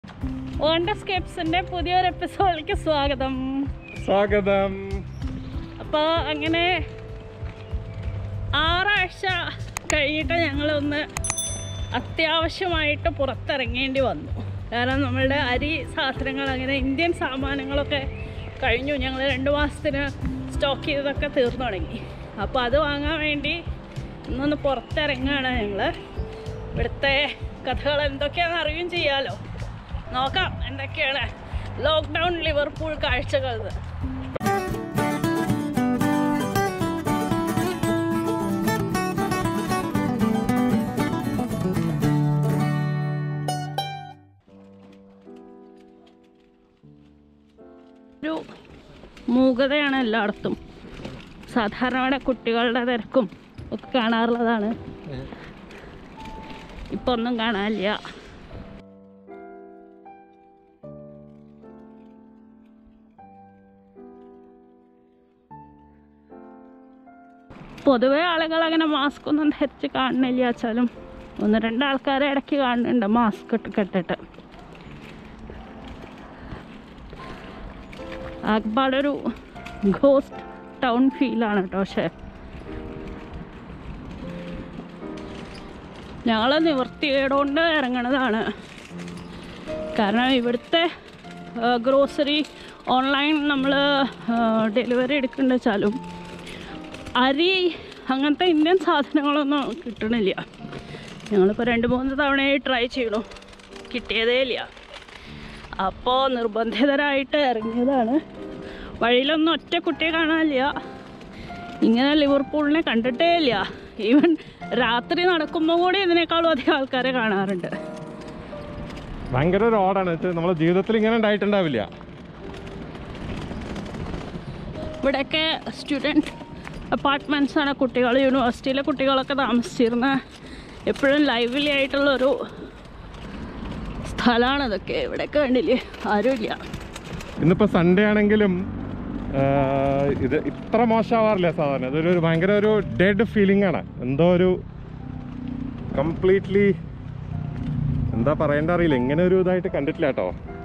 ഓണ്ടസ്കേപ്സിന്റെ പുതിയൊരു എപ്പിസോഡിലേക്ക് സ്വാഗതം സ്വാഗതം അപ്പോൾ അങ്ങനെ ആറാഴ്ച കഴിഞ്ഞിട്ട് ഞങ്ങളൊന്ന് അത്യാവശ്യമായിട്ട് പുറത്തിറങ്ങേണ്ടി വന്നു കാരണം നമ്മളുടെ അരി സാധനങ്ങൾ അങ്ങനെ ഇന്ത്യൻ സാമാനങ്ങളൊക്കെ കഴിഞ്ഞു ഞങ്ങൾ രണ്ട് മാസത്തിന് സ്റ്റോക്ക് ചെയ്തതൊക്കെ തീർന്നു തുടങ്ങി അപ്പോൾ അത് വാങ്ങാൻ വേണ്ടി ഇന്നൊന്ന് പുറത്തിറങ്ങുകയാണ് ഞങ്ങൾ ഇവിടുത്തെ കഥകൾ എന്തൊക്കെയാണെന്ന് അറിയുകയും ചെയ്യാമല്ലോ നോക്കാം എന്തൊക്കെയാണ് ലോക്ക്ഡൗൺ ലിവർപൂൾ കാഴ്ചകൾ എന്ന്. ഒരു മൂകതയാണ് എല്ലായിടത്തും സാധാരണ ഇവിടെ കുട്ടികളുടെ തിരക്കും ഒക്കെ കാണാറുള്ളതാണ് ഇപ്പൊ ഒന്നും കാണാനില്ല പൊതുവെ ആളുകൾ അങ്ങനെ മാസ്ക് ഒന്നും ധരിച്ച് കാണുന്നില്ല വെച്ചാലും ഒന്ന് രണ്ട് ആൾക്കാരെ ഇടയ്ക്ക് കാണുന്നുണ്ട് മാസ്ക് ഇട്ട് കെട്ടിട്ട് ആകപ്പാടൊരു ഗോസ്റ്റ് ടൗൺ ഫീലാണ് കേട്ടോ പക്ഷേ ഞങ്ങൾ നിവർത്തിയേടുകൊണ്ട് ഇറങ്ങണതാണ് കാരണം ഇവിടുത്തെ ഗ്രോസറി ഓൺലൈൻ നമ്മൾ ഡെലിവറി എടുക്കേണ്ട വെച്ചാലും അരി അങ്ങനത്തെ ഇന്ത്യൻ സാധനങ്ങളൊന്നും കിട്ടണില്ല ഞങ്ങളിപ്പോൾ രണ്ട് മൂന്ന് തവണയായി ട്രൈ ചെയ്യണു കിട്ടിയതേ ഇല്ല അപ്പോൾ നിർബന്ധിതരായിട്ട് ഇറങ്ങിയതാണ് വഴിയിലൊന്നും ഒറ്റ കുട്ടിയെ കാണാനില്ല ഇങ്ങനെ ലിവർപൂളിനെ കണ്ടിട്ടേ ഇല്ല ഈവൻ രാത്രി നടക്കുമ്പോൾ കൂടി ഇതിനേക്കാളും അധികം ആൾക്കാരെ കാണാറുണ്ട് ഭയങ്കര ഒരു ഓടാണ് നമ്മളെ ജീവിതത്തിൽ ഇങ്ങനെ ഉണ്ടായിട്ടുണ്ടാവില്ല ഇവിടെയൊക്കെ സ്റ്റുഡൻറ്റ് അപ്പാർട്ട്മെൻറ്റ്സ് ആണ് കുട്ടികൾ യൂണിവേഴ്സിറ്റിയിലെ കുട്ടികളൊക്കെ താമസിച്ചിരുന്ന എപ്പോഴും ലൈവ്ലി ആയിട്ടുള്ളൊരു സ്ഥലമാണ് ഇതൊക്കെ ഇവിടെയൊക്കെ കണ്ടില്ലേ ആരുമില്ല ഇന്നിപ്പോൾ സൺഡേ ആണെങ്കിലും ആ, ഇത് ഇത്ര മോശമാവാറില്ല സാധാരണ ഇതൊരു ഒരു ഭയങ്കര ഒരു ഡെഡ് ഫീലിംഗ് ആണ് എന്തോ ഒരു കംപ്ലീറ്റ്ലി എന്താ പറയേണ്ട അറിയില്ല ഇങ്ങനെ ഒരു ഇതായിട്ട് കണ്ടിട്ടില്ല കേട്ടോ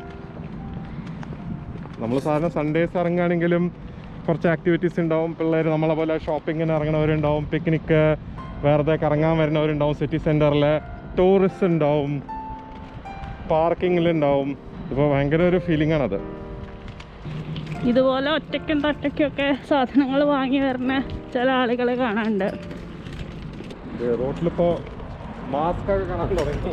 നമ്മൾ സാധാരണ സൺഡേസ് ഇറങ്ങുകയാണെങ്കിലും കുറച്ച് ആക്ടിവിറ്റീസ് ഉണ്ടാവും പിള്ളേർ നമ്മളെ പോലെ ഷോപ്പിങ്ങിന് ഇറങ്ങണവരുണ്ടാവും പിക്നിക്ക് വെറുതെ കറങ്ങാൻ വരുന്നവരുണ്ടാവും സിറ്റി സെൻറ്ററിൽ ടൂറിസ്റ്റ് ഉണ്ടാവും പാർക്കിങ്ങിലുണ്ടാവും ഇപ്പോൾ ഭയങ്കര ഒരു ഫീലിംഗ് ആണത് ഇതുപോലെ ഒറ്റയ്ക്കും തൊറ്റയ്ക്കും ഒക്കെ സാധനങ്ങൾ വാങ്ങി വരുന്ന ചില ആളുകളെ കാണാനുണ്ട് റോട്ടിലിപ്പോൾ മാസ്ക് ഒക്കെ കാണാൻ തുടങ്ങി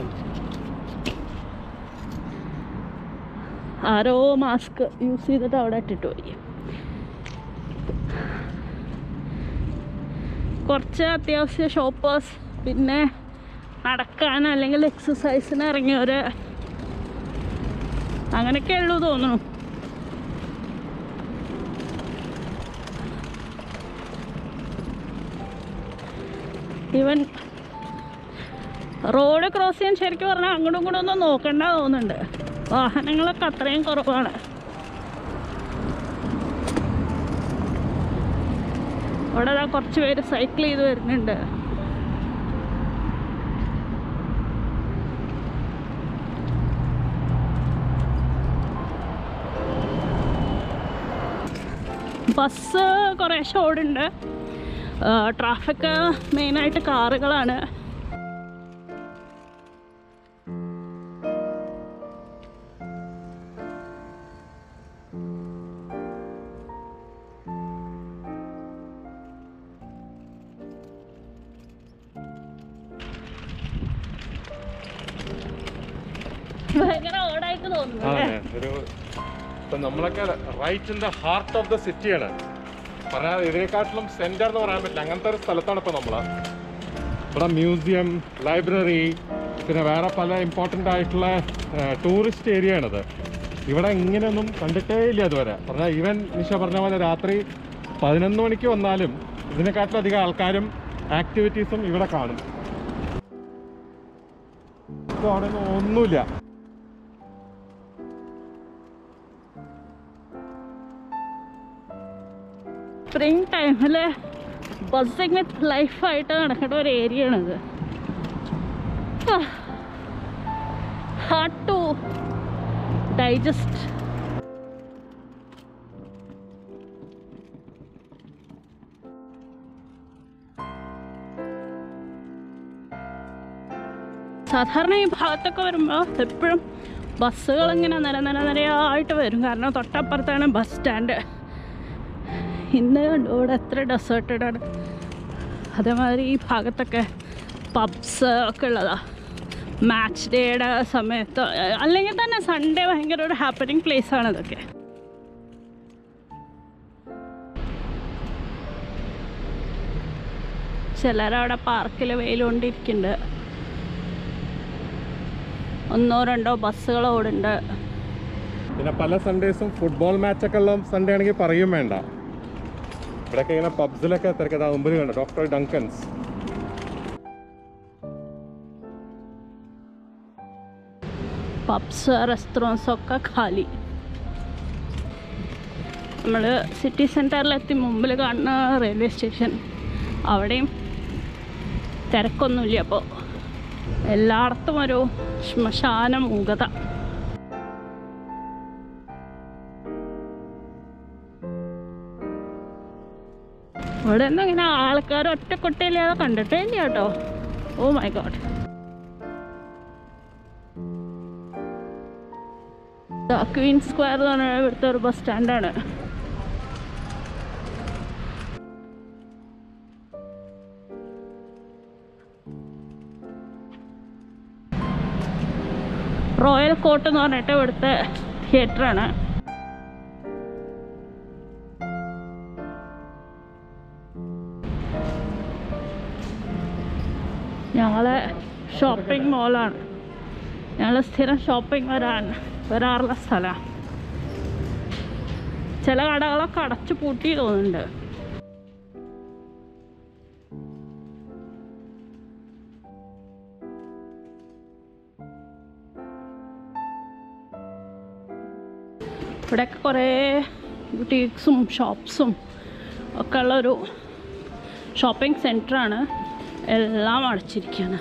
ആരോ മാസ്ക് യൂസ് ചെയ്തിട്ട് അവിടെ ഇട്ടിട്ട് പോയി കുറച്ച് അത്യാവശ്യ ഷോപ്പേഴ്സ് പിന്നെ നടക്കാൻ അല്ലെങ്കിൽ എക്സസൈസിന് ഇറങ്ങിയവർ അങ്ങനെയൊക്കെ ഉള്ളൂ തോന്നുന്നു ഈവൻ റോഡ് ക്രോസ് ചെയ്യാൻ ശരിക്കും പറഞ്ഞാൽ അങ്ങോട്ടും ഇങ്ങോട്ടും ഒന്നും നോക്കണ്ട തോന്നുന്നുണ്ട് വാഹനങ്ങളൊക്കെ അത്രയും കുറവാണ് ഇവിടെ ദാ കുറച്ച് പേര് സൈക്കിൾ ചെയ്ത് വരുന്നുണ്ട് ബസ് കുറേശ്ശെ ഓടുണ്ട് ട്രാഫിക് മെയിനായിട്ട് കാറുകളാണ് ഭയങ്കര ഓടായിട്ട് തോന്നുന്നു ആ അല്ലേ? ഒരു ഇപ്പം നമ്മളൊക്കെ right in the heart of the സിറ്റിയാണ് പറയാൻ ഇതിനെക്കാട്ടിലും സെന്റർ എന്ന് പറയാൻ പറ്റില്ല അങ്ങനത്തെ ഒരു സ്ഥലത്താണ് ഇപ്പോൾ നമ്മൾ ഇവിടെ മ്യൂസിയം ലൈബ്രറി പിന്നെ വേറെ പല ഇമ്പോർട്ടൻ്റ് ആയിട്ടുള്ള ടൂറിസ്റ്റ് ഏരിയ ആണിത് ഇവിടെ ഇങ്ങനെയൊന്നും കണ്ടിട്ടേ ഇല്ല അതുവരെ പറഞ്ഞാൽ ഈവൻ നിഷ പറഞ്ഞ പോലെ രാത്രി പതിനൊന്ന് മണിക്ക് വന്നാലും ഇതിനെക്കാട്ടിലും അധികം ആൾക്കാരും ആക്ടിവിറ്റീസും ഇവിടെ കാണും ഇപ്പോൾ അവിടെ ഒന്നും ഒന്നുമില്ല സ്പ്രിങ് ടൈമിൽ ബസ്സിങ് വിത്ത് ലൈഫായിട്ട് നടക്കേണ്ട ഒരു ഏരിയ ആണിത് ഹാർഡ് ടു ഡൈജസ്റ്റ് സാധാരണ ഈ ഭാഗത്തൊക്കെ വരുമ്പോൾ എപ്പോഴും ബസ്സുകൾ ഇങ്ങനെ നിര നിര നിരയായിട്ട് വരും കാരണം തൊട്ടപ്പുറത്താണ് ബസ് സ്റ്റാൻഡ് ഇന്ന് കണ്ടു ഇവിടെ എത്ര ഡെസേർട്ടഡ് ആണ് അതേമാതിരി ഈ ഭാഗത്തൊക്കെ പബ്സ് ഒക്കെ ഉള്ളതാ മാച്ച് ഡേയുടെ സമയത്ത് അല്ലെങ്കിൽ തന്നെ സൺഡേ ഭയങ്കര ഒരു ഹാപ്പനിങ് പ്ലേസ് ആണ് ഇതൊക്കെ ചിലരവിടെ പാർക്കിൽ വെയിലുകൊണ്ടിരിക്കുന്നുണ്ട് ഒന്നോ രണ്ടോ ബസ്സുകൾ ഓടുന്നുണ്ട് പിന്നെ പല സൺഡേസും ഫുട്ബോൾ മാച്ചൊക്കെ ഉള്ള സൺഡേ ആണെങ്കിൽ പറയും വേണ്ട ഇവിടെയൊക്കെ ഇങ്ങനെ പബ്സിലൊക്കെ തിരക്കഥ മുമ്പിൽ കണ്ടു ഡോക്ടർ ഡങ്കൻസ് പബ്സ് റെസ്റ്റോറൻറ്റ്സ് ഒക്കെ ഖാലി നമ്മൾ സിറ്റി സെൻറ്ററിലെത്തി മുമ്പിൽ കാണുന്ന റെയിൽവേ സ്റ്റേഷൻ അവിടെയും തിരക്കൊന്നുമില്ല അപ്പോൾ എല്ലായിടത്തും ഒരു ശ്മശാന മൂകത ഇവിടെ ഒന്നും ഇങ്ങനെ ആൾക്കാർ ഒറ്റക്കൊട്ടയില്ലാതെ കണ്ടിട്ടേ ഇല്ല കേട്ടോ oh my god queen square എന്ന് പറഞ്ഞ ഇവിടുത്തെ ഒരു ബസ് സ്റ്റാൻഡാണ് റോയൽ കോട്ട് എന്ന് പറഞ്ഞിട്ട് ഇവിടുത്തെ തിയേറ്ററാണ് ഞങ്ങളെ ഷോപ്പിംഗ് മോളാണ് ഞങ്ങൾ സ്ഥിരം ഷോപ്പിംഗ് വരാൻ വരാറുള്ള സ്ഥലമാണ് ചില കടകളൊക്കെ അടച്ചു പൂട്ടി തോന്നുന്നുണ്ട് ഇവിടെയൊക്കെ കുറേ ബുട്ടീക്സും ഷോപ്സും ഒക്കെ ഉള്ളൊരു ഷോപ്പിംഗ് സെൻറ്ററാണ് എല്ലാം അടച്ചിരിക്കുകയാണ്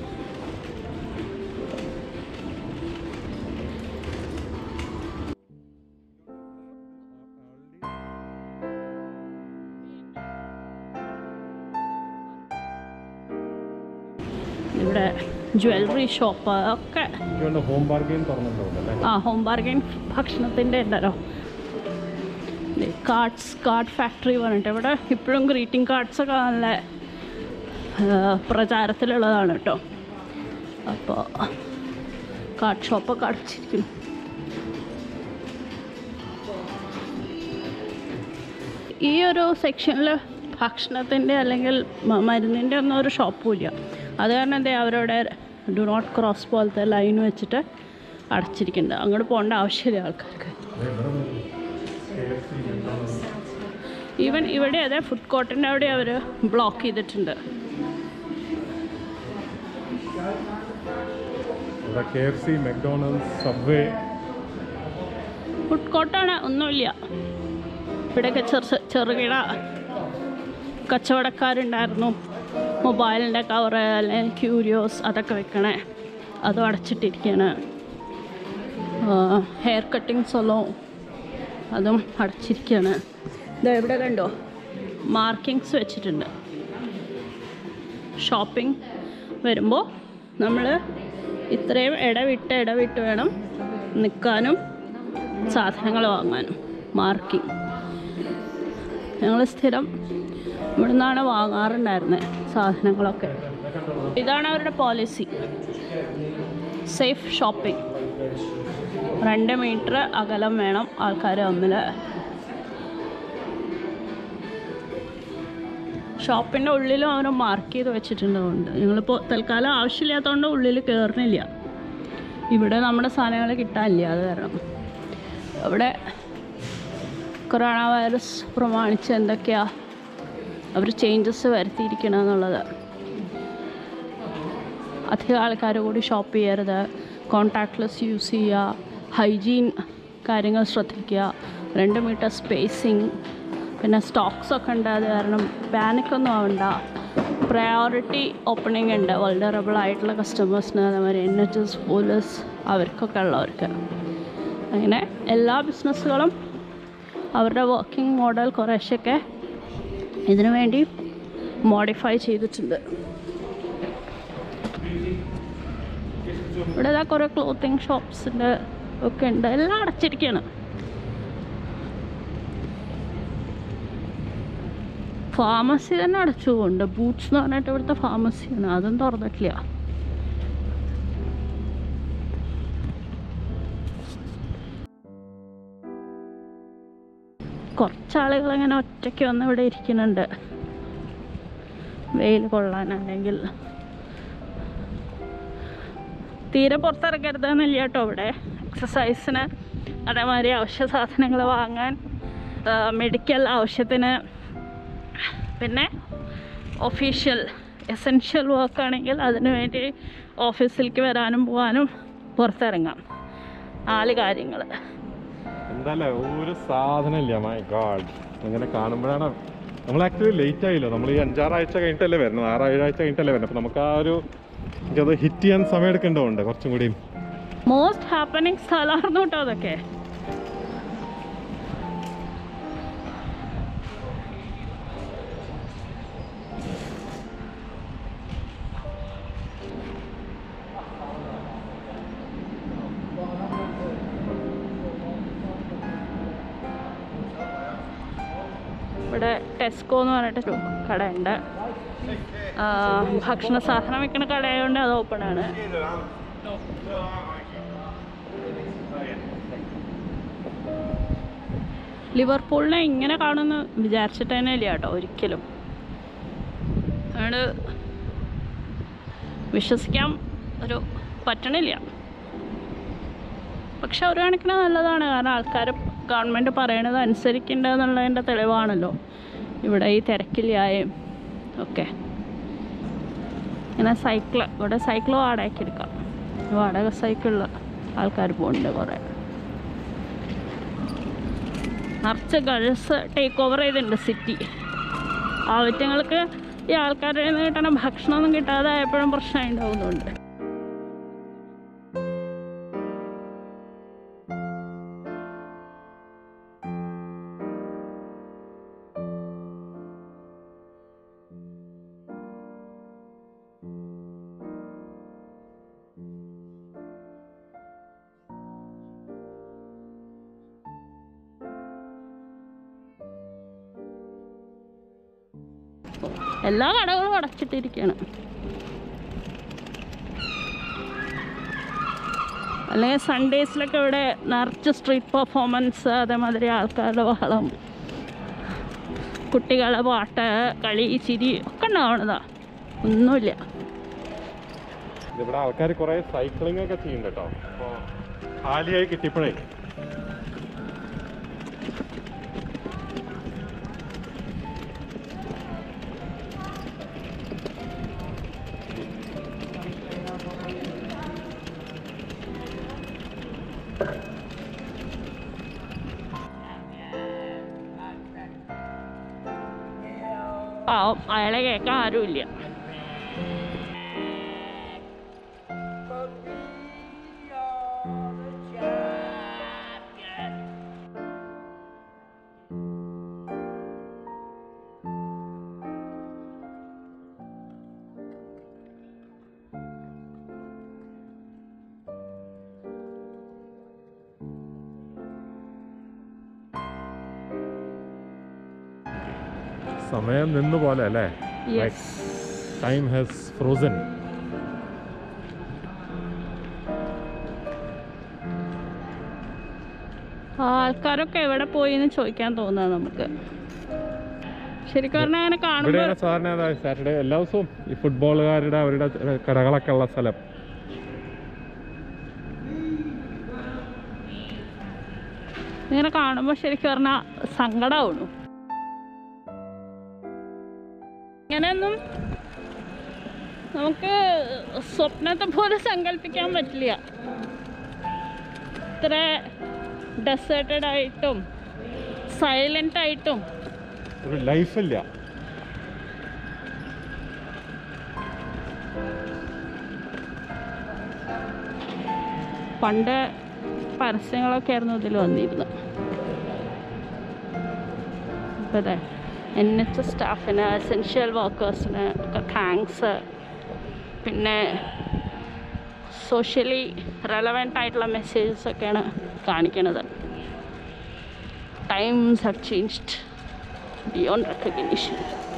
ഇവിടെ ജ്വല്ലറി ഷോപ്പ് ഒക്കെ എനിക്ക് ഹോം ബാർഗെയിൻ തുറന്നിട്ടുണ്ടല്ലേ ആ ഹോം ബാർഗൈൻ ഭക്ഷണത്തിൻ്റെ ഉണ്ടല്ലോ കാർഡ്സ് കാർഡ് ഫാക്ടറി പറഞ്ഞിട്ട് ഇവിടെ ഇപ്പോഴും ഗ്രീറ്റിംഗ് കാർഡ്സൊക്കെ നല്ല ആ, പ്രചാരത്തിലുള്ളതാണ് കേട്ടോ അപ്പോൾ കാർഡ് ഷോപ്പൊക്കെ അടച്ചിരിക്കുന്നു ഈ ഒരു സെക്ഷനിൽ ഭക്ഷണത്തിൻ്റെ അല്ലെങ്കിൽ മ- മരുന്നിൻ്റെ ഒന്നും ഒരു ഷോപ്പും ഇല്ല അത് കാരണം എന്താ അവരവിടെ ഡു നോട്ട് ക്രോസ് പോലത്തെ ലൈൻ വെച്ചിട്ട് അടച്ചിരിക്കുന്നുണ്ട് അങ്ങോട്ട് പോകേണ്ട ആവശ്യമില്ല ആൾക്കാർക്ക് ഈവൻ ഇവിടെ അതെ ഫുഡ് കോർട്ടിൻ്റെ അവിടെ അവർ ബ്ലോക്ക് ചെയ്തിട്ടുണ്ട് ഇവിടെ K F C McDonald's Subway food കോർട്ടാണ് ഒന്നുമില്ല ഇവിടെയൊക്കെ ചെറു ചെറുകിട കച്ചവടക്കാരുണ്ടായിരുന്നു മൊബൈലിൻ്റെ കവറ് അല്ലെങ്കിൽ ക്യൂരിയോസ് അതൊക്കെ വെക്കണേ അതും അടച്ചിട്ടിരിക്കുകയാണ് ഹെയർ കട്ടിങ് സൊലോൺ അതും അടച്ചിരിക്കുകയാണ് ഇത് എവിടെ കണ്ടോ മാർക്കിങ്സ് വെച്ചിട്ടുണ്ട് ഷോപ്പിംഗ് വരുമ്പോൾ നമ്മൾ ഇത്രയും ഇടവിട്ട് ഇടവിട്ട് വേണം നിൽക്കാനും സാധനങ്ങൾ വാങ്ങാനും മാർക്കിംഗ് ഞങ്ങൾ സ്ഥിരം ഇവിടെ നിന്നാണ് വാങ്ങാറുണ്ടായിരുന്നത് സാധനങ്ങളൊക്കെ ഇതാണ് അവരുടെ പോളിസി സേഫ് ഷോപ്പിംഗ് രണ്ട് മീറ്റർ അകലം വേണം ആൾക്കാർ തമ്മിൽ ഷോപ്പിൻ്റെ ഉള്ളിലും അവർ മാർക്ക് ചെയ്ത് വെച്ചിട്ടുണ്ടതുകൊണ്ട് ഞങ്ങളിപ്പോൾ തൽക്കാലം ആവശ്യമില്ലാത്തതുകൊണ്ട് ഉള്ളിൽ കയറുന്നില്ല ഇവിടെ നമ്മുടെ സാധനങ്ങൾ കിട്ടാനില്ല അത് കാരണം അവിടെ കൊറോണ വൈറസ് പ്രമാണിച്ച് എന്തൊക്കെയാ അവർ ചേഞ്ചസ് വരുത്തിയിരിക്കണം എന്നുള്ളത് അധികം ആൾക്കാർ കൂടി ഷോപ്പ് ചെയ്യരുത് കോണ്ടാക്ട്ലെസ് യൂസ് ചെയ്യുക ഹൈജീൻ കാര്യങ്ങൾ ശ്രദ്ധിക്കുക രണ്ട് മീറ്റർ സ്പേസിങ് പിന്നെ സ്റ്റോക്സ് ഒക്കെ ഉണ്ട് അത് കാരണം പാനിക്കൊന്നും ആവണ്ട പ്രയോറിറ്റി ഓപ്പണിംഗ് ഉണ്ട് വൾഡറബിൾ ആയിട്ടുള്ള കസ്റ്റമേഴ്സിന് അതേമാതിരി എൻ എച്ച് എസ് പോലീസ് അവർക്കൊക്കെ ഉള്ളവർക്ക് അങ്ങനെ എല്ലാ ബിസിനസ്സുകളും അവരുടെ വർക്കിംഗ് മോഡൽ കുറേശ്ശൊക്കെ ഇതിനു വേണ്ടി മോഡിഫൈ ചെയ്തിട്ടുണ്ട് ഇവിടെ ഇതാ കുറേ ക്ലോത്തിങ് ഷോപ്സിൻ്റെ ഒക്കെ ഉണ്ട് എല്ലാം അടച്ചിരിക്കുകയാണ് ഫാർമസി തന്നെ അടച്ചുകൊണ്ട് ബൂട്ട്സ് എന്ന് പറഞ്ഞിട്ട് ഇവിടുത്തെ ഫാർമസിയാണ് അതും തുറന്നിട്ടില്ല കുറച്ചാളുകൾ ഇങ്ങനെ ഒറ്റയ്ക്ക് വന്ന് ഇവിടെ ഇരിക്കുന്നുണ്ട് വെയിൽ കൊള്ളാൻ അല്ലെങ്കിൽ തീരെ പുറത്തിറക്കരുതെന്നില്ല കേട്ടോ ഇവിടെ എക്സസൈസിന് അതേമാതിരി അവശ്യ സാധനങ്ങൾ വാങ്ങാൻ മെഡിക്കൽ ആവശ്യത്തിന് പിന്നെ ഒഫീഷ്യൽ എസെൻഷ്യൽ വർക്ക് ആണെങ്കിൽ അതിനു വേണ്ടി ഓഫീസിലേക്ക് വരാനും പോകാനും പുറത്തിറങ്ങാം നാല് കാര്യങ്ങൾ എന്താല്ലേ ഒരു സാധനം ഇല്ല മൈ ഗാഡ് അങ്ങനെ കാണുമ്പോഴാണ് നമ്മൾ ആക്ച്വലി ലേറ്റ് ആയില്ലോ നമ്മൾ ഈ അഞ്ചാറാഴ്ച കഴിഞ്ഞിട്ടല്ലേ വരുന്നത് ആറാഴ്ച കഴിഞ്ഞിട്ടല്ലേ വരുന്നത് അപ്പോൾ നമുക്ക് ആ ഒരു എനിക്കത് ഹിറ്റ് ചെയ്യാൻ സമയം എടുക്കേണ്ടതുണ്ട് കുറച്ചും കൂടി മോസ്റ്റ് ഹാപ്പനിങ് സ്ഥലമായിരുന്നു കേട്ടോ അതൊക്കെ ഇവിടെ ടെസ്കോ എന്ന് പറഞ്ഞിട്ടൊരു കടയുണ്ട് ആ, ഭക്ഷണ സാധനം വിൽക്കുന്ന കടയായതുകൊണ്ട് അത് ഓപ്പൺ ആണ് ലിവർപൂളിനെ ഇങ്ങനെ കാണുമെന്ന് വിചാരിച്ചിട്ട് തന്നെ ഇല്ല കേട്ടോ ഒരിക്കലും അതുകൊണ്ട് വിശ്വസിക്കാൻ ഒരു പറ്റണില്ല പക്ഷെ ഒരു കണക്കിന് നല്ലതാണ് കാരണം ആൾക്കാർ ഗവൺമെൻറ് പറയണത് അനുസരിക്കേണ്ടതെന്നുള്ളതിൻ്റെ തെളിവാണല്ലോ ഇവിടെ ഈ തിരക്കില്ലായും ഒക്കെ ഇങ്ങനെ സൈക്കിൾ ഇവിടെ സൈക്കിൾ വാടകയ്ക്ക് എടുക്കാം വാടക സൈക്കിളിൽ ആൾക്കാർ പോകുന്നുണ്ട് കുറേ നിറച്ച് ഗേൾസ് ടേക്ക് ഓവർ ചെയ്തിട്ടുണ്ട് സിറ്റി ആവശ്യങ്ങൾക്ക് ഈ ആൾക്കാരുടെ കയ്യിൽ നിന്ന് കിട്ടണ ഭക്ഷണമൊന്നും കിട്ടാതെ എപ്പോഴും പ്രശ്നം ഉണ്ടാവുന്നുണ്ട് എല്ലാ കടകളും അടച്ചിട്ടിരിക്കുകയാണ് അല്ലെങ്കിൽ സൺഡേസിലൊക്കെ ഇവിടെ നിറച്ച് സ്ട്രീറ്റ് പെർഫോമൻസ് അതേമാതിരി ആൾക്കാരുടെ ബഹളം കുട്ടികളെ പാട്ട് കളി ചിരി ഒക്കെ ഉണ്ടാവണതാ ഒന്നുമില്ല ഇവിടെ ആൾക്കാർ കുറേ സൈക്ലിംഗ് ഒക്കെ ചെയ്യുന്നുണ്ട് കേട്ടോ അപ്പോൾ ഖാലിയായി കിട്ടിയപ്പോഴേ പാവം അയാളെ കേൾക്കാൻ ആരുമില്ല സമയം നിന്നു പോലെ അല്ലേ യെസ് ടൈം ഹാസ് ഫ്രോസൺ ആൾക്കാരൊക്കെ എവിടെ പോയി എന്ന് ചോദിക്കാൻ തോന്നുക നമുക്ക് ശരിക്കും പറഞ്ഞാൽ അങ്ങനെ കാണുമ്പോൾ ഇവിടെയാണ് സാധാരണ സാറ്റർഡേ എല്ലാ ദിവസവും ഈ ഫുട്ബോളുകാരുടെ അവരുടെ കടകളൊക്കെ ഉള്ള സ്ഥലം ഇങ്ങനെ കാണുമ്പോൾ ശരിക്കും പറഞ്ഞാൽ സങ്കടമാവുന്നു ഇങ്ങനെയൊന്നും നമുക്ക് സ്വപ്നത്തെ പോലെ സങ്കല്പിക്കാൻ പറ്റില്ല ഇത്ര ഡെസേർട്ടഡ് ആയിട്ടും സൈലൻ്റ് ആയിട്ടും ഒരു ലൈഫില്ല പണ്ട് പരസ്യങ്ങളൊക്കെ ആയിരുന്നു ഇതിൽ വന്നിരുന്നത് അപ്പോൾ അതെ എൻ എച്ച് എസ് സ്റ്റാഫിന് എസെൻഷ്യൽ വർക്കേഴ്സിന് ഒക്കെ താങ്ക്സ് പിന്നെ സോഷ്യലി റെലവെൻ്റ് ആയിട്ടുള്ള മെസ്സേജസ് ഒക്കെയാണ് കാണിക്കുന്നത് times have changed beyond recognition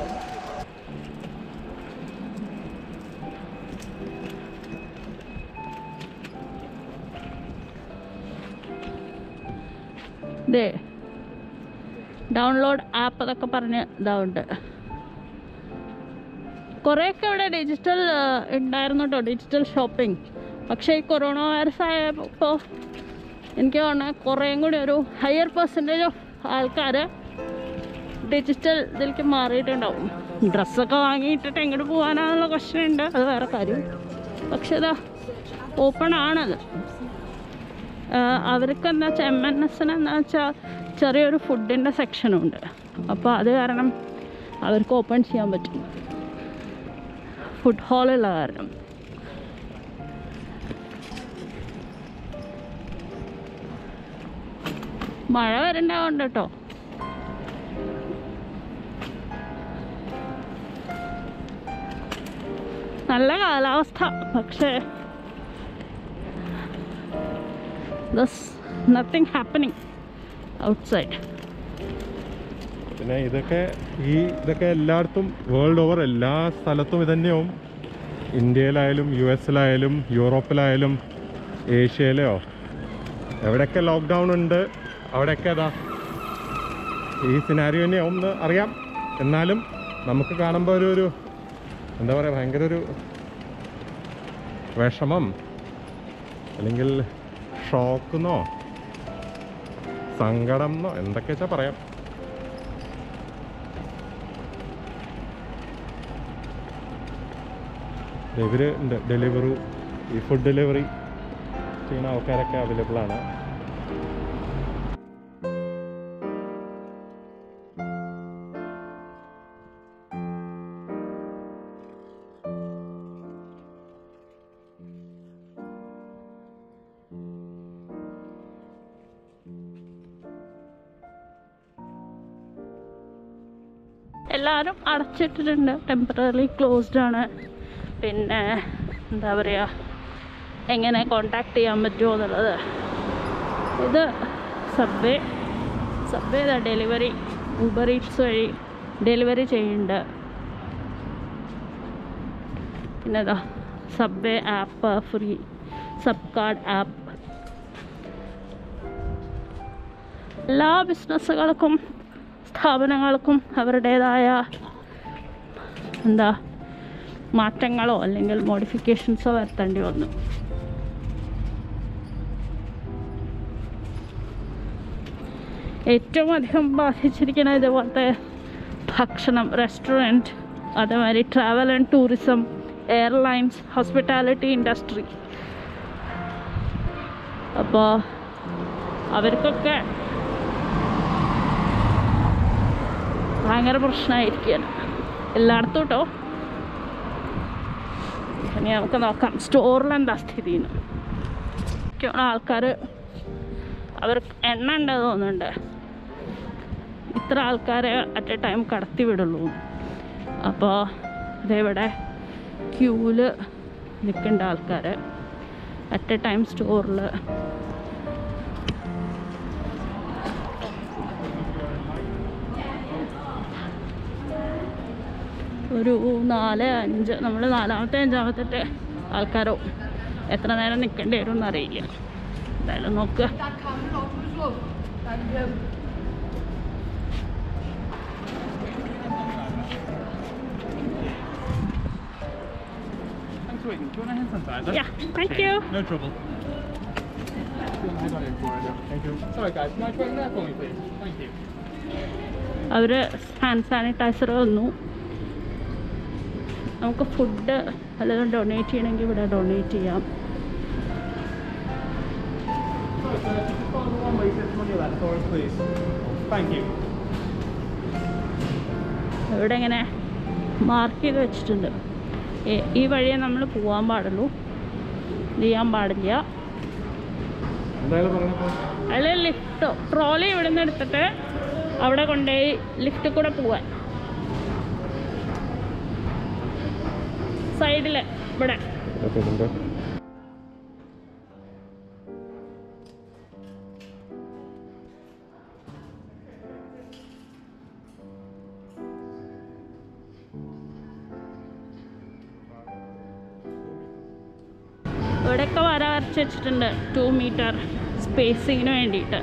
ഇതേ ഡൗൺലോഡ് ആപ്പ് അതൊക്കെ പറഞ്ഞ് ഇതാവുണ്ട് കുറേയൊക്കെ ഇവിടെ ഡിജിറ്റൽ ഉണ്ടായിരുന്നു കേട്ടോ ഡിജിറ്റൽ ഷോപ്പിംഗ് പക്ഷേ ഈ കൊറോണ വൈറസ് ആയപ്പോൾ എനിക്ക് തോന്നുന്നത് കുറേയും കൂടി ഒരു ഹയർ പെർസെൻറ്റേജ് ഓഫ് ആൾക്കാർ ഡിജിറ്റൽ ഇതിലേക്ക് മാറിയിട്ടുണ്ടാവും ഡ്രസ്സൊക്കെ വാങ്ങിയിട്ടിട്ട് എങ്ങോട്ട് പോകാനാന്നുള്ള ക്വസ്റ്റ്യൻ ഉണ്ട് അത് വേറെ കാര്യം പക്ഷേ ഇതാ ഓപ്പൺ ആണത് ആഹ് അവർക്ക് എന്താ വെച്ചാൽ എം എൻ എസിന് എന്താ വെച്ചാൽ ചെറിയൊരു ഫുഡിൻ്റെ സെക്ഷനുണ്ട് അപ്പോൾ അത് കാരണം അവർക്ക് ഓപ്പൺ ചെയ്യാൻ പറ്റും ഫുഡ് ഹാളുള്ള കാരണം മഴ വരണ്ടാവുണ്ട് കേട്ടോ നല്ല കാലാവസ്ഥ പക്ഷേ ദസ് നത്തിങ് ഹാപ്പനിങ് ഔട്ട്സൈഡ് പിന്നെ ഇതൊക്കെ ഈ ഇതൊക്കെ എല്ലായിടത്തും വേൾഡ് ഓവർ എല്ലാ സ്ഥലത്തും ഇതന്നെയാവും ഇന്ത്യയിലായാലും യു എസിലായാലും യൂറോപ്പിലായാലും ഏഷ്യയിലെയോ എവിടെയൊക്കെ ലോക്ക്ഡൗൺ ഉണ്ട് അവിടെയൊക്കെ അതാ ഈ സിനാരിയോ തന്നെയാവും എന്ന് അറിയാം എന്നാലും നമുക്ക് കാണുമ്പോൾ ഒരു ഒരു എന്താ പറയുക ഭയങ്കര ഒരു വിഷമം അല്ലെങ്കിൽ ഷോക്കെന്നോ സങ്കടം എന്നോ എന്തൊക്കെ വെച്ചാൽ പറയാം ഇവര് ഉണ്ട് ഡെലിവറി ഈ ഫുഡ് ഡെലിവറി ചെയ്യുന്ന ആൾക്കാരൊക്കെ അവൈലബിൾ ആണ് എല്ലാവരും അടച്ചിട്ടിട്ടുണ്ട് ടെമ്പററി ക്ലോസ്ഡ് ആണ് പിന്നെ എന്താ പറയുക എങ്ങനെ കോണ്ടാക്ട് ചെയ്യാൻ പറ്റുമോ എന്നുള്ളത് ഇത് സബ്വേ സബ്വേ ഇതാ ഡെലിവറി ഊബർ ഈറ്റ്സ് വഴി ഡെലിവറി ചെയ്യുന്നുണ്ട് പിന്നെ ഇതാ Subway app free sub card app എല്ലാ ബിസിനസ്സുകൾക്കും സ്ഥാപനങ്ങൾക്കും അവരുടേതായ എന്താ മാറ്റങ്ങളോ അല്ലെങ്കിൽ മോഡിഫിക്കേഷൻസോ വരുത്തേണ്ടി വന്നു ഏറ്റവും അധികം ബാധിച്ചിരിക്കുന്ന ഇതുപോലത്തെ ഭക്ഷണം റെസ്റ്റോറൻറ്റ് അതേമാതിരി travel and tourism airlines hospitality industry അപ്പോൾ അവർക്കൊക്കെ ഭയങ്കര പ്രശ്നമായിരിക്കുകയാണ് എല്ലായിടത്തും കേട്ടോ ഇനി നമുക്ക് നോക്കാം സ്റ്റോറിൽ എന്താ സ്ഥിതി ആൾക്കാർ അവർ എണ്ണ ഉണ്ട് തോന്നുന്നുണ്ട് ഇത്ര ആൾക്കാരെ അറ്റ് എ ടൈം കടത്തി വിടുള്ളൂ അപ്പോൾ ഇതേവിടെ ക്യൂവിൽ നിൽക്കേണ്ട ആൾക്കാർ അറ്റ് എ ടൈം സ്റ്റോറിൽ ഒരു നാല് അഞ്ച് നമ്മൾ നാലാമത്തെ അഞ്ചാമത്തെ ആൾക്കാരോ എത്ര നേരം നിൽക്കേണ്ടി വരും എന്നറിയില്ല എന്തായാലും നോക്കുക Thanks for waiting. Do you want a hand sanitizer? Yeah, thank you. No trouble. Thank you. Sorry guys, can I try there for me please? Thank you. അവർ ഹാൻഡ് സാനിറ്റൈസർ തന്നു നമുക്ക് ഫുഡ് വല്ലതും ഡൊണേറ്റ് ചെയ്യണമെങ്കിൽ ഇവിടെ donate ചെയ്യാം Sorry sir, just follow the one way you money left for us please. Thank you. ഇവിടെ ഇങ്ങനെ mark ചെയ്ത് വെച്ചിട്ടുണ്ട് ഈ- ഈ വഴിയെ നമ്മൾ പോകാൻ പാടുള്ളൂ ഇത് ചെയ്യാൻ പാടില്ല എന്തായാലും പറഞ്ഞപ്പോ അതിൽ ലിഫ്റ്റ് ട്രോളി ഇവിടെ നിന്ന് എടുത്തിട്ട് അവിടെ കൊണ്ടുപോയി ലിഫ്റ്റിൽ കൂടെ പോവാൻ സൈഡിൽ ഇവിടെ ഓക്കെ ഉണ്ട് ഇവിടെയൊക്കെ വര വരച്ച് വെച്ചിട്ടുണ്ട് ടു മീറ്റർ സ്പേസിങ്ങിന് വേണ്ടിയിട്ട്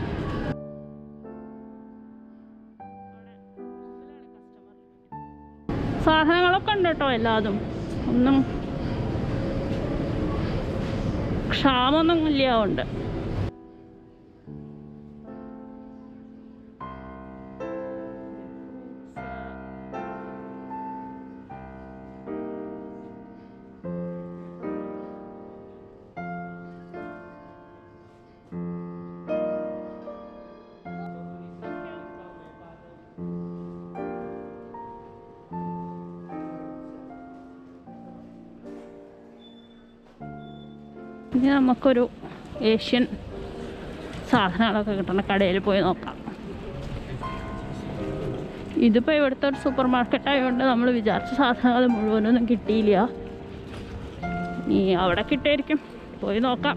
സാധനങ്ങളൊക്കെ ഉണ്ട് കേട്ടോ എല്ലാതും ഒന്നും ക്ഷാമൊന്നും ഇല്ല ഉണ്ട് ഇനി നമുക്കൊരു ഏഷ്യൻ സാധനങ്ങളൊക്കെ കിട്ടുന്ന കടയിൽ പോയി നോക്കാം ഇതിപ്പോൾ ഇവിടുത്തെ ഒരു സൂപ്പർ മാർക്കറ്റ് ആയതുകൊണ്ട് നമ്മൾ വിചാരിച്ച സാധനങ്ങൾ മുഴുവനൊന്നും കിട്ടിയില്ല ഈ അവിടെ കിട്ടുമായിരിക്കും പോയി നോക്കാം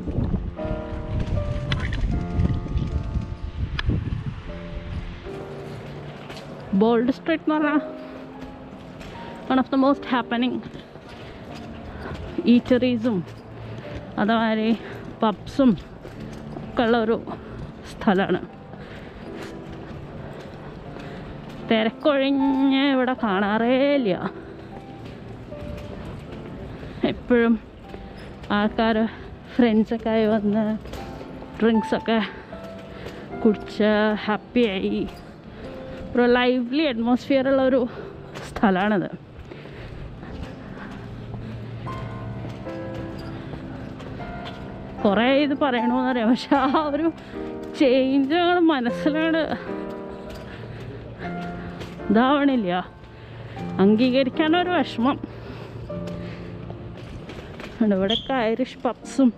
ബോൾഡ് സ്ട്രീറ്റ് എന്ന് പറഞ്ഞാൽ one of the most happening ഈറ്ററീസും അതുമാതിരി പബ്സും ഒക്കെ ഉള്ള ഒരു സ്ഥലമാണ് തിരക്കൊഴിഞ്ഞ് ഇവിടെ കാണാറേ ഇല്ല എപ്പോഴും ആൾക്കാർ ഫ്രണ്ട്സൊക്കെ ആയി വന്ന് ഡ്രിങ്ക്സൊക്കെ കുടിച്ച് ഹാപ്പിയായി ഒരു ലൈവ്ലി അറ്റ്മോസ്ഫിയർ ഉള്ള ഒരു സ്ഥലമാണിത് കുറേ ഇത് പറയണമെന്നറിയാം പക്ഷെ ആ ഒരു ചേഞ്ച് ഞങ്ങൾ മനസ്സിലാണ് ഇതാവണില്ല അംഗീകരിക്കാനൊരു വിഷമം ഉണ്ട്. ഇവിടെയൊക്കെ ഐറിഷ് പബ്സും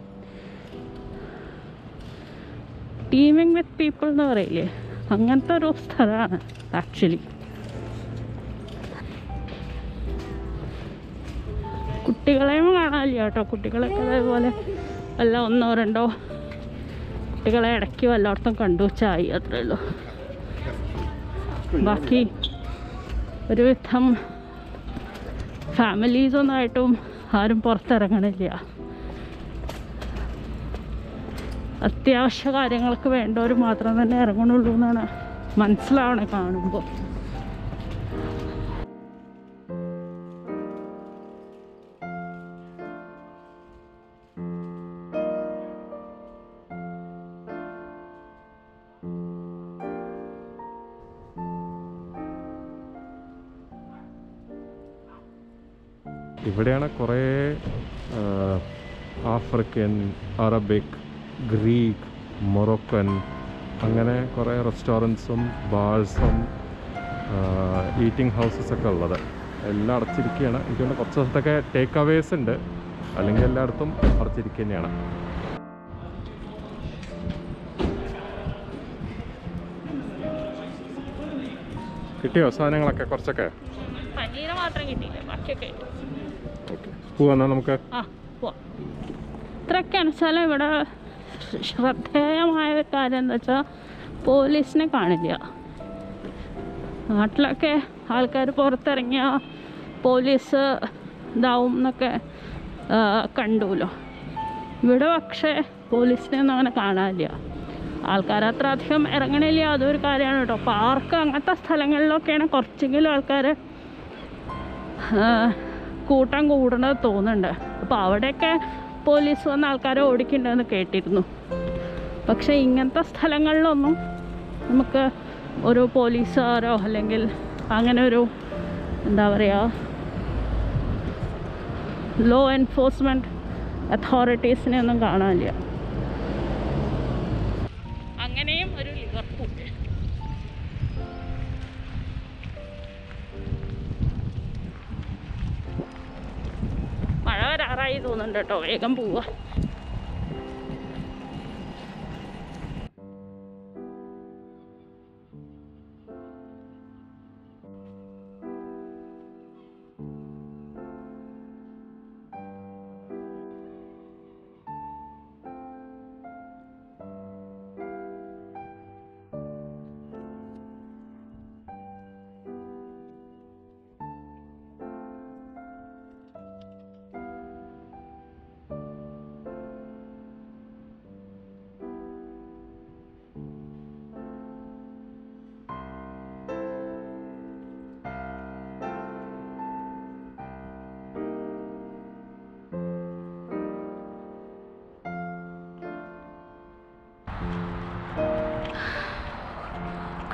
ടീമിങ് വിത്ത് പീപ്പിൾ എന്ന് പറയില്ലേ അങ്ങനത്തെ ഒരു സ്ഥലമാണ് ആക്ച്വലി കുട്ടികളെയും കാണാനില്ല കേട്ടോ കുട്ടികളൊക്കെ അതേപോലെ വല്ല ഒന്നോ രണ്ടോ കുട്ടികളെ ഇടയ്ക്ക് വല്ലയിടത്തും കണ്ടു ചായി അത്രേ ഉള്ളൂ ബാക്കി ഒരുവിധം ഫാമിലീസൊന്നായിട്ടും ആരും പുറത്തിറങ്ങണില്ല അത്യാവശ്യ കാര്യങ്ങൾക്ക് വേണ്ടവർ മാത്രം തന്നെ ഇറങ്ങണുള്ളൂ എന്നാണ് മനസ്സിലാവണേ കാണുമ്പോൾ ഇവിടെയാണ് കുറേ ആ, ആഫ്രിക്കൻ അറബിക് ഗ്രീക്ക് മൊറോക്കൻ അങ്ങനെ കുറേ റെസ്റ്റോറൻറ്റ്സും ബാഴ്സും ഈറ്റിംഗ് ഹൗസസ് ഒക്കെ ഉള്ളത് എല്ലാം അടച്ചിരിക്കുകയാണ് എനിക്ക് തോന്നുന്നു കുറച്ച് സ്ഥലത്തൊക്കെ ടേക്ക് അവേസ് ഉണ്ട് അല്ലെങ്കിൽ എല്ലായിടത്തും അടച്ചിരിക്കുക തന്നെയാണ് കിട്ടിയോ സാധനങ്ങളൊക്കെ കുറച്ചൊക്കെ പനീര് മാത്രം കിട്ടിയില്ല ബാക്കിയൊക്കെ കിട്ടി ഓക്കെ പോവാന്നാ നമുക്ക് ആ പോവാം ഇത്രയൊക്കെയാണ് വെച്ചാൽ ഇവിടെ ശ്രദ്ധേയമായ ഒരു കാര്യം എന്താ വെച്ചാൽ പോലീസിനെ കാണില്ല നാട്ടിലൊക്കെ ആൾക്കാർ പുറത്തിറങ്ങിയ പോലീസ് ഇതാവും എന്നൊക്കെ ആ, കണ്ടുല്ലോ ഇവിടെ പക്ഷേ പോലീസിനെ ഒന്നും അങ്ങനെ കാണാനില്ല ആൾക്കാർ അത്ര അധികം ഇറങ്ങണില്ല അതൊരു കാര്യമാണ് കേട്ടോ പാർക്ക് അങ്ങനത്തെ സ്ഥലങ്ങളിലൊക്കെയാണ് കുറച്ചെങ്കിലും ആൾക്കാർ കൂട്ടം കൂടണത് തോന്നുന്നുണ്ട് അപ്പോൾ അവിടെയൊക്കെ പോലീസ് വന്ന് ആൾക്കാരെ ഓടിക്കണ്ടെന്ന് കേട്ടിരുന്നു പക്ഷേ ഇങ്ങനത്തെ സ്ഥലങ്ങളിലൊന്നും നമുക്ക് ഒരു പോലീസുകാരോ അല്ലെങ്കിൽ അങ്ങനെ ഒരു എന്താ പറയുക ലോ എൻഫോഴ്സ്മെൻറ്റ് അതോറിറ്റീസിനെ ഒന്നും കാണാനില്ല അങ്ങനെയും ഒരു ലിവർപൂൾ മഴ വരാറായി തോന്നുന്നുണ്ട് കേട്ടോ വേഗം പോവാ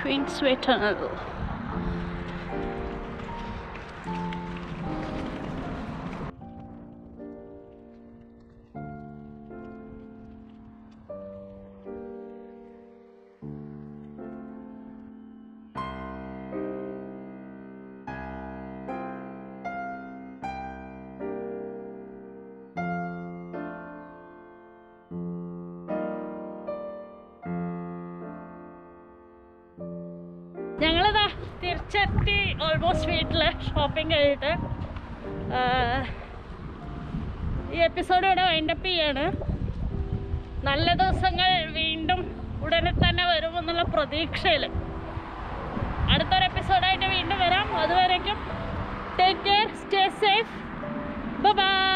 ക്വീൻസ് വേ ടണൽ ഞങ്ങളിതാ തിരിച്ചെത്തി ഓൾമോസ്റ്റ് വീട്ടിൽ ഷോപ്പിംഗ് കഴിഞ്ഞിട്ട് ആഹ്, ഈ എപ്പിസോഡ് ഇവിടെ വൈൻഡപ്പ് ചെയ്യാണ് നല്ല ദിവസങ്ങൾ വീണ്ടും ഉടനെ തന്നെ വരുമെന്നുള്ള പ്രതീക്ഷയിൽ അടുത്തൊരു എപ്പിസോഡായിട്ട് വീണ്ടും വരാം അതുവരേക്കും take care stay safe by